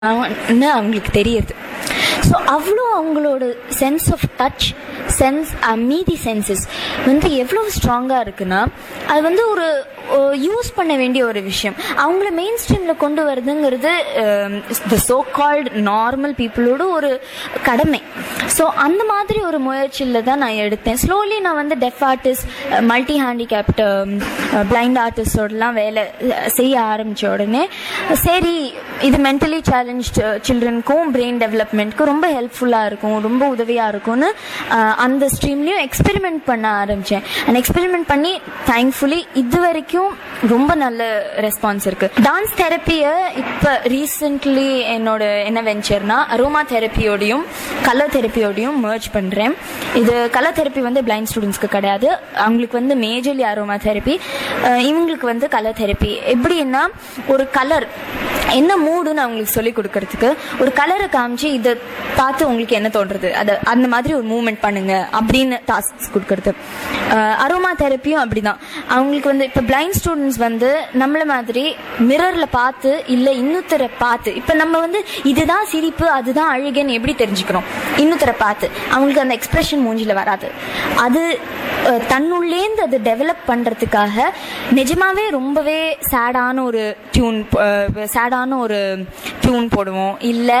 ன்னு அவங்களுக்கு தெரியுது ஸோ அவ்வளோ அவங்களோட சென்ஸ் ஆஃப் டச் சென்ஸ் மீதி சென்சஸ் வந்து எவ்வளோ ஸ்ட்ராங்காக இருக்குன்னா அது வந்து ஒரு யூஸ் பண்ண வேண்டிய ஒரு விஷயம் அவங்கள மெயின் ஸ்ட்ரீமில் கொண்டு வருதுங்கிறது த சோ கால்டு நார்மல் பீப்புளோட ஒரு கடமை ஸோ அந்த மாதிரி ஒரு முயற்சியில் தான் நான் எடுத்தேன் ஸ்லோலி நான் வந்து deaf artist multi handicapped blind ஆர்டிஸ்டோடலாம் வேலை அஹ், செய்ய ஆரம்பித்த உடனே சரி இது மென்டலி சேலஞ்ச்டு சில்ட்ரனுக்கும் பிரெயின் டெவலப்மெண்ட்க்கும் ரொம்ப ஹெல்ப்ஃபுல்லாக இருக்கும் ரொம்ப உதவியாக இருக்கும்னு அஹ், அந்த ஸ்ட்ரீம்லேயும் எக்ஸ்பெரிமெண்ட் பண்ண ஆரம்பித்தேன் அண்ட் எக்ஸ்பெரிமெண்ட் பண்ணி தேங்க்ஃபுல்லி இது வரைக்கும் ரொம்ப நல்ல ரெஸ்பான்ஸ் இருக்கு டான்ஸ் தெரப்பியை இப்போ ரீசெண்ட்லி என்னோட என்ன வெஞ்சர்னா அரோமா தெரப்பியோடையும் கலர் தெரப்பியோடையும் merge பண்ணுறேன் இது கலர் தெரப்பி வந்து பிளைண்ட் ஸ்டூடெண்ட்ஸ்க்கு கிடையாது அவங்களுக்கு வந்து மேஜர்லி அரோமா தெரப்பி இவங்களுக்கு வந்து கலர் தெரப்பி எப்படின்னா ஒரு கலர் என்ன மூடுன்னு அவங்களுக்கு சொல்லி கொடுக்கறதுக்கு ஒரு கலரை காமிச்சு இதை பார்த்து உங்களுக்கு என்ன தோன்றது அதை அந்த மாதிரி ஒரு மூவ்மெண்ட் பண்ணுங்க அப்படின்னு டாஸ்க் கொடுக்கறது அரோமா தெரப்பியும் அப்படிதான் அவங்களுக்கு வந்து இப்போ பிளைண்ட் ஸ்டூடெண்ட்ஸ் வந்து நம்மள மாதிரி மிரர்ல பார்த்து இல்லை இன்னொருத்தரை பார்த்து இப்போ நம்ம வந்து இதுதான் சிரிப்பு அதுதான் அழுகைன்னு எப்படி தெரிஞ்சுக்கிறோம் இன்னொருத்தரை பார்த்து அவங்களுக்கு அந்த எக்ஸ்பிரஷன் மூஞ்சில வராது அது அஹ், தன்னுள்ளேந்து அது டெவலப் பண்றதுக்காக நிஜமாவே ரொம்பவே சேடான ஒரு டியூன் சேடான ஒரு டியூன் போடுவோம் இல்லை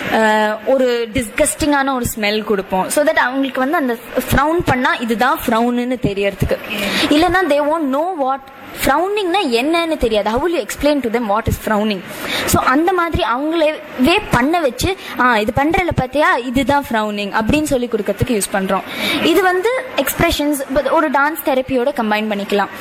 ஒரு டிஸ்கஸ்டிங்கான ஒரு ஸ்மெல் கொடுப்போம் ஸோ தட் அவங்களுக்கு வந்து அந்த ஃப்ரௌன் பண்ணால் இதுதான் ஃப்ரௌனுன்னு தெரியறதுக்கு இல்லைன்னா தே ஒன்ட் நோ வாட் ஃப்ரௌனிங்னா என்னன்னு தெரியாது how you explain to them what is frowning so அந்த மாதிரி அவங்களவே பண்ண வச்சு ஆ இது பண்ணுறல பார்த்தியா இதுதான் ஃப்ரௌனிங் அப்படின்னு சொல்லி கொடுக்கறதுக்கு யூஸ் பண்ணுறோம் இது வந்து எக்ஸ்பிரஷன்ஸ் ஒரு டான்ஸ் தெரப்பியோட கம்பைன் பண்ணிக்கலாம்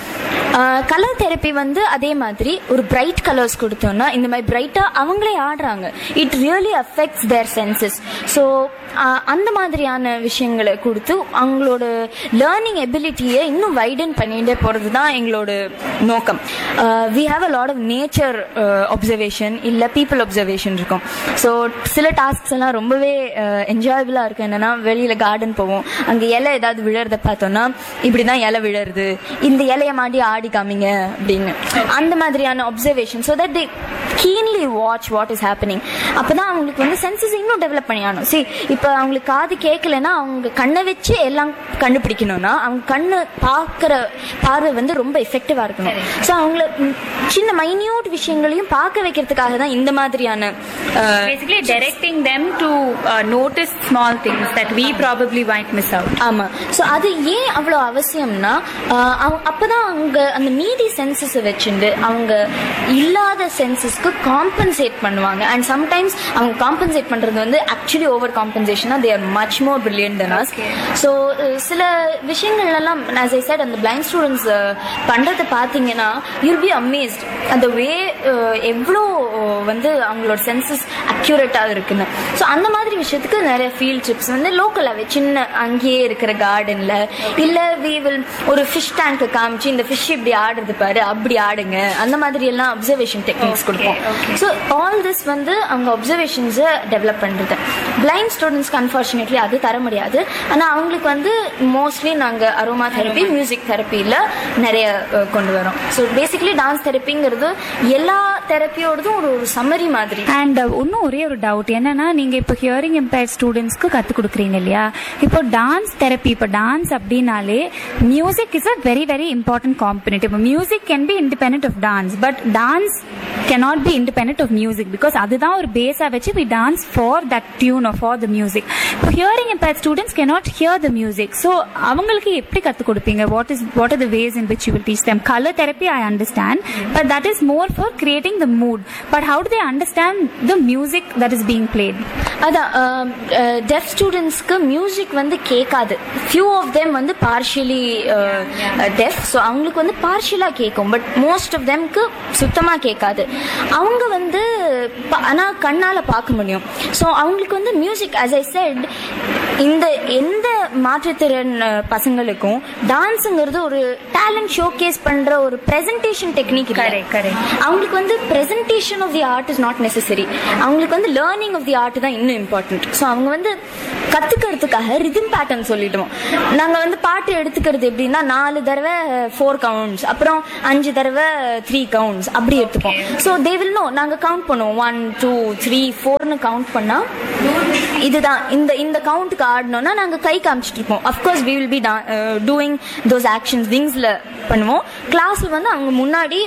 கலர் தெரப்பி வந்து அதே மாதிரி ஒரு பிரைட் கலர்ஸ் கொடுத்தோம்னா இந்த மாதிரி பிரைட்டாக அவங்களே ஆடுறாங்க it really affects their senses so அந்த மாதிரியான விஷயங்களை கொடுத்து அவங்களோட லேர்னிங் எபிலிட்டியை இன்னும் வைடன் பண்ணிட்டே போகிறது தான் எங்களோட நோக்கம் we have a lot of nature observation இல்லை பீப்புள் அப்சர்வேஷன் இருக்கும் ஸோ சில டாஸ்க்ஸ் எல்லாம் ரொம்பவே என்ஜாயபிளாக இருக்கும் என்னன்னா வெளியில் கார்டன் போவோம் அங்கே இலை ஏதாவது விழறத பார்த்தோம்னா இப்படி தான் இலை விழருது இந்த இலையை மாட்டி ஆடி காமிங்க அப்படின்னு அந்த மாதிரியான observation so that they keenly watch what is happening அப்போ தான் அவங்களுக்கு வந்து சென்சஸ் இன்னும் டெவலப் பண்ணி ஆகணும் சி இப்போ அவங்களுக்கு காது கேட்கலன்னா அவங்க கண்ணை வச்சு எல்லாம் கண்டுபிடிக்கணும்னா அவங்க கண்ணு பார்க்குற பார்வை வந்து ரொம்ப எஃபெக்டிவாக இருக்கணும் ஸோ அவங்கள ம், சின்ன மைன்யூட் விஷயங்களையும் பார்க்க வைக்கிறதுக்காக தான் இந்த மாதிரியான ah, basically directing them to uh, notice small things that we probably might miss out. ஆமாம் ஸோ அது ஏன் அவ்வளோ அவசியம்னா ஆஹ் அவங்க அப்போ தான் அவங்க அந்த மீதி சென்சஸை வச்சுட்டு அவங்க இல்லாத சென்சஸ்க்கு காம்பன்சேட் பண்ணுவாங்க அண்ட் சம்டைம்ஸ் அவங்க காம்பன்சேட் பண்ணுறது வந்து ஆக்சுவலி ஓவர் காம்பன்சேஷனாக they are much more brilliant than us so சில விஷயங்கள்லாம் ஆஸ் ஐ said அந்த பிளைண்ட் ஸ்டூடெண்ட்ஸ் பண்ணுறதை பார்த்தீங்கன்னா யூல் பி அமேஸ்ட் அந்த வே எவ்வளோ வந்து அவங்களோட சென்சஸ் அக்யூரேட்டாக இருக்குன்னு ஸோ அந்த மாதிரி விஷயத்துக்கு நிறைய ஃபீல்ட் ட்ரிப்ஸ் வந்து லோக்கலாகவே சின்ன அங்கேயே இருக்கிற கார்டனில் இல்லை வி வில் ஒரு ஃபிஷ் டேங்க்கை காமிச்சு இந்த ஃபிஷ் இப்படி ஆடுறது பாரு அப்படி ஆடுங்க அந்த மாதிரி எல்லாம் அப்சர்வேஷன் டெக்னிக்ஸ் கொடுப்போம் ஸோ ஆல் திஸ் வந்து அவங்க அப்சர்வேஷன்ஸை டெவலப் பண்ணுறது பிளைண்ட் ஸ்டூடெண்ட்ஸ்க்கு அன்ஃபார்ச்சுனேட்லி அது தர முடியாது ஆனால் அவங்களுக்கு வந்து மோஸ்ட்லி நாங்கள் அரோமா தெரப்பி மியூசிக் தெரப்பியில் நிறைய அஹ், கொண்டு வரோம் ஸோ பேசிக்கலி டான்ஸ் தெரப்பிங்கிறது எல்லா தெரப்பியோடதும் ஒரு ஒரு சம்மரி மாதிரி அண்ட் இன்னும் ஒரே ஒரு டவுட் என்னன்னா நீங்க இப்போ ஹியரிங் இம்பேர்ட் ஸ்டூடெண்ட்ஸ்க்கு கற்றுக் கொடுக்குறீங்க இல்லையா இப்போ டான்ஸ் தெரப்பி இப்போ டான்ஸ் அப்படின்னாலே music is a very very important component இப்போ music can be independent of dance but dance cannot be independent of music because அதுதான் ஒரு பேஸாக வச்சு we dance for that tune or for the music இப்போ hearing impaired students cannot hear the music so அவங்களுக்கு எப்படி கற்றுக் கொடுப்பீங்க what is what are the ways in which you will teach them color therapy I understand but that is more for creating the mood but how do they understand the music that is being played அதான் deaf ஸ்டூடெண்ட்ஸ்க்கு music வந்து கேட்காது few of them வந்து partially deaf so அவங்களுக்கு வந்து பார்ஷியலாக கேட்கும் but most of தெம்க்கு சுத்தமாக கேட்காது அவங்க வந்து ஆனால் கண்ணால் பார்க்க முடியும் ஸோ அவங்களுக்கு வந்து மியூசிக் as ஐ said இந்த எந்த மாற்றுத்திறன் அஹ், பசங்களுக்கும் டான்ஸுங்கிறது ஒரு டேலண்ட் ஷோகேஸ் பண்ற ஒரு பிரசன்டேஷன் டெக்னிக் Correct, correct. அவங்களுக்கு வந்து presentation of the art is not necessary அவங்களுக்கு வந்து லேர்னிங் ஆஃப் தி ஆர்ட் தான் இன்னும் இம்பார்ட்டன்ட் ஸோ அவங்க வந்து கத்துக்கிறதுக்காக ரிதம் பேட்டர்ன் சொல்லிட்டோம் நாங்க வந்து பாட்டு எடுத்துக்கிறது எப்படின்னா நாலு தடவை ஃபோர் கவுண்ட்ஸ் அப்புறம் அஞ்சு தடவை த்ரீ கவுண்ட்ஸ் அப்படி எடுத்துப்போம் ஸோ தே வில் நோ நாங்க கவுண்ட் பண்ணுவோம் ஒன் டூ த்ரீ ஃபோர்னு கவுண்ட் பண்ணா இதுதான் இந்த இந்த கவுண்ட்டுக்கு ஆடணும்னா நாங்க கை காமிச்சிட்டு இருப்போம் of course we will be doing those actions விங்ஸ்ல பண்ணுவோம் கிளாஸ்ல வந்து அவங்க முன்னாடி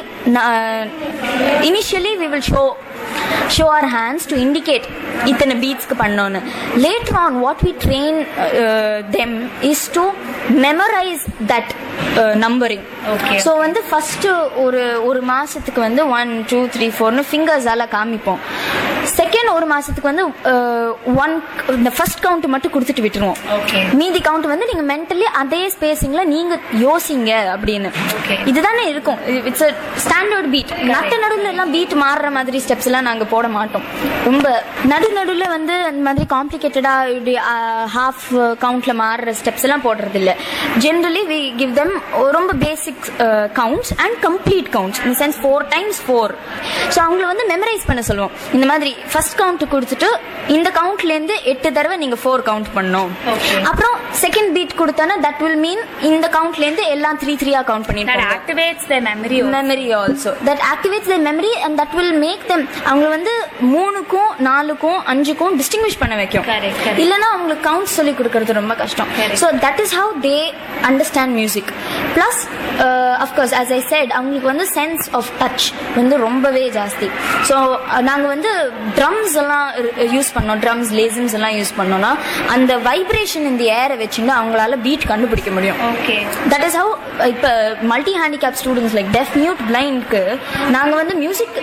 initially we will show show our hands to indicate இத்தனை பீட்ஸ்க்கு பண்ணோன்னு later on what we train them is to memorise that numbering Okay. So வந்து ஃபர்ஸ்ட் ஒரு ஒரு மாசத்துக்கு வந்து ஒன் டூ த்ரீ ஃபோர்னு ஃபிங்கர்ஸால காமிப்போம் செகண்ட் ஒரு மாசத்துக்கு வந்து ஒன் இந்த ஃபர்ஸ்ட் கவுண்ட் மட்டும் கொடுத்துட்டு விட்டுருவோம் Okay. மீதி கவுண்ட் வந்து நீங்க மென்டலி அதே ஸ்பேசிங்ல நீங்க யோசிங்க அப்படின்னு Okay. இதுதானே இருக்கும் இட்ஸ் ஸ்டாண்டர்ட் பீட் நட்ட நடுவில் எல்லாம் பீட் மாறுற மாதிரி ஸ்டெப்ஸ் எல்லாம் நாங்க போட மாட்டோம் ரொம்ப நடு நடுவில் வந்து அந்த மாதிரி காம்ப்ளிகேட்டடா இப்படி ஹாஃப் கவுண்ட்ல மாறுற ஸ்டெப்ஸ் எல்லாம் போடுறது இல்ல ஜென்ரலி வி கிவ் தெம் ரொம்ப basic counts and complete counts in sense four times four so அவங்கள வந்து மெமரைஸ் பண்ண சொல்லுவோம் இந்த மாதிரி ஃபர்ஸ்ட் கவுண்ட் கொடுத்துட்டு இந்த கவுண்ட்ல இருந்து எட்டு தடவை நீங்க ஃபோர் கவுண்ட் பண்ணணும் Okay. அப்புறம் செகண்ட் பீட் கொடுத்தானா தட் வில் மீன் இந்த கவுண்ட்ல இருந்து எல்லாம் த்ரீ த்ரீயா கவுண்ட் That பண்ணிட்டு activates the memory. also. Memory also that activates the memory and that will make them அவங்க வந்து மூணுக்கும் நாலுக்கும் அஞ்சுக்கும் டிஸ்டிங்விஷ் பண்ண வைக்கும் Correct, correct. இல்லைன்னா அவங்களுக்கு கவுண்ட் சொல்லி கொடுக்கறது ரொம்ப கஷ்டம் Correct. So that is how they understand music plus of course as I said அவங்களுக்கு வந்து சென்ஸ் ஆஃப் டச் வந்து ரொம்பவே ஜாஸ்தி ஸோ நாங்கள் வந்து ட்ரம்ஸ் எல்லாம் யூஸ் பண்ணோம் ட்ரம்ஸ் லேசன்ஸ் எல்லாம் யூஸ் பண்ணோம்னா அந்த வைப்ரேஷன் இந்த ஏரை வச்சுட்டு அவங்களால பீட் கண்டுபிடிக்க முடியும் Okay. தட் இஸ் ஹவு இப்போ multi handicap students like deaf mute பிளைண்ட்க்கு நாங்கள் வந்து மியூசிக்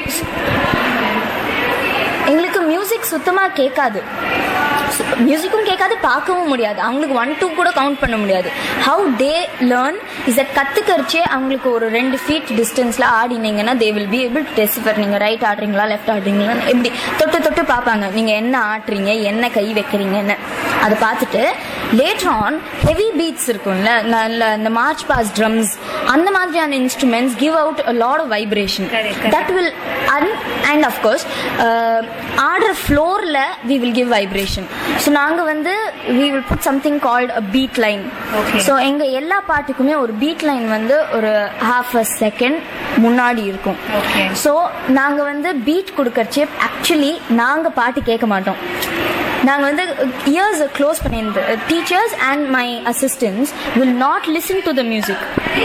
எங்களுக்கு மியூசிக் சுத்தமாக கேட்காது மியூசிக்கும் கேட்காது பார்க்கவும் முடியாது அவங்களுக்கு ஒன் டூ கூட கவுண்ட் பண்ண முடியாது how they learn is at கற்றுக்கரிச்சே அவங்களுக்கு ஒரு ரெண்டு ஃபீட் டிஸ்டன்ஸில் ஆடினீங்கன்னா they will be able to decipher நீங்கள் ரைட் ஆடுறீங்களா லெஃப்ட் ஆடுறீங்களா எப்படி தொட்டு தொட்டு பார்ப்பாங்க நீங்கள் என்ன ஆடுறீங்க என்ன கை வைக்கிறீங்கன்னு அதை பார்த்துட்டு லேட்டர் ஆன் ஹெவி பீட்ஸ் இருக்கும்ல நல்ல இந்த மார்ச் பாஸ் ட்ரம்ஸ் அந்த மாதிரியான instruments give out a lot of vibration Correct, correct. That will and and of course ஆடுற ஃப்ளோரில் we will give vibration so நாங்கள் வந்து we will put something called a beat line Okay. So எங்கள் எல்லா பாட்டுக்குமே ஒரு beat line வந்து ஒரு half a second முன்னாடி இருக்கும் Okay. ஸோ நாங்கள் வந்து பீட் கொடுக்கறச்சே ஆக்சுவலி நாங்கள் பாட்டு கேட்க மாட்டோம் நாங்கள் வந்து இயர்ஸ் க்ளோஸ் பண்ணியிருந்து teachers and my assistants will not listen to the music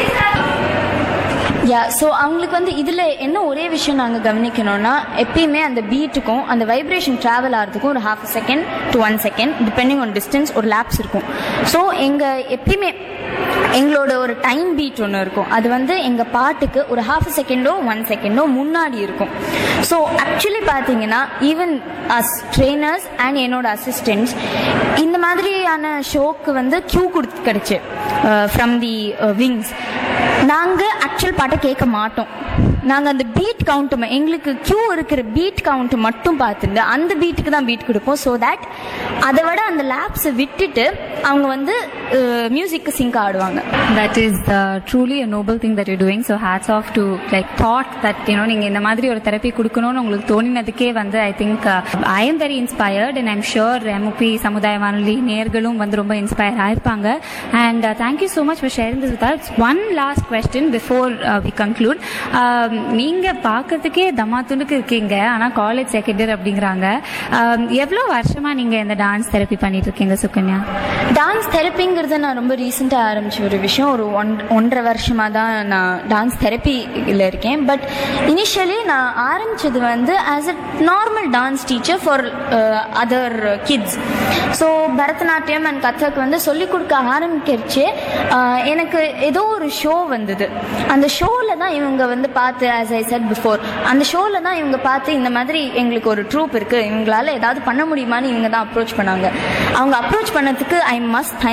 yeah so அவங்களுக்கு வந்து இதில் என்ன ஒரே விஷயம் நாங்கள் கவனிக்கணும்னா எப்பயுமே அந்த பீட்டுக்கும் அந்த வைப்ரேஷன் ட்ராவல் ஆகிறதுக்கும் ஒரு half second to one second depending on distance ஒரு லேப்ஸ் இருக்கும் ஸோ எங்கள் எப்பயுமே எங்களோட ஒரு டைம் பீட் ஒன்று இருக்கும் அது வந்து எங்கள் பாட்டுக்கு ஒரு ஹாஃப் செகண்டோ ஒன் செகண்டோ முன்னாடி இருக்கும் ஸோ ஆக்சுவலி பார்த்தீங்கன்னா ஈவன் அஸ் ட்ரெயினர்ஸ் அண்ட் என்னோட அசிஸ்டன்ட்ஸ் இந்த மாதிரியான ஷோக்கு வந்து க்யூ கொடுத்து கிடச்சி ஃப்ரம் தி விங்ஸ் நாங்கள் ஆக்சுவல் பாட்டை கேட்க மாட்டோம் நாங்கள் அந்த பீட் கவுண்ட் எங்களுக்கு க்யூ இருக்கிற பீட் கவுண்ட் மட்டும் பார்த்துட்டு அந்த பீட்டுக்கு தான் பீட் கொடுப்போம் ஸோ தட் அதை விட அந்த லேப்ஸை விட்டுட்டு அவங்க வந்து மியூசிக்கு சிங்க் ஆடுவாங்க that is uh, truly a noble thing that you're doing so hats off to like thought that you know நீங்க இந்த மாதிரி ஒரு தெரப்பி கொடுக்கணும்னு உங்களுக்கு தோணினதுக்கே வந்து I think I am very inspired and I'm sure MOP சமுதாய வானொலி நேர்களும் வந்து ரொம்ப இன்ஸ்பயர் ஆயிருப்பாங்க and thank you so much for sharing this with one last question before we conclude நீங்க பார்க்கறதுக்கே தமாத்துண்டுக்கு இருக்கீங்க ஆனா காலேஜ் செகண்ட் இயர் அப்படிங்கிறாங்க Um, எவ்வளவு வருஷமா நீங்க இந்த டான்ஸ் தெரப்பி பண்ணிட்டு இருக்கீங்க சுகன்யா டான்ஸ் தெரப்பிங்கிறத நான் ரொம்ப ரீசெண்டாக ஆரம்பிச்ச ஒரு விஷயம் ஒரு ஒன் ஒன்றரை வருஷமாக தான் நான் டான்ஸ் தெரப்பியில் இருக்கேன் பட் இனிஷியலி நான் ஆரம்பிச்சது வந்து as a normal dance teacher for other kids so Bharatanatyam and Kathak வந்து சொல்லிக் கொடுக்க ஆரம்பிக்கிறச்சே uh, எனக்கு ஏதோ ஒரு ஷோ வந்தது அந்த ஷோவில் தான் இவங்க வந்து பார்த்து ஆஸ் ஐ செட் பிஃபோர் அந்த ஷோவில் தான் இவங்க பார்த்து இந்த மாதிரி எங்களுக்கு ஒரு ட்ரூப் இருக்குது இவங்களால ஏதாவது பண்ண முடியுமான்னு இவங்க தான் அப்ரோச் பண்ணாங்க அவங்க அப்ரோச் பண்ணதுக்கு ஐ மஸ்ட்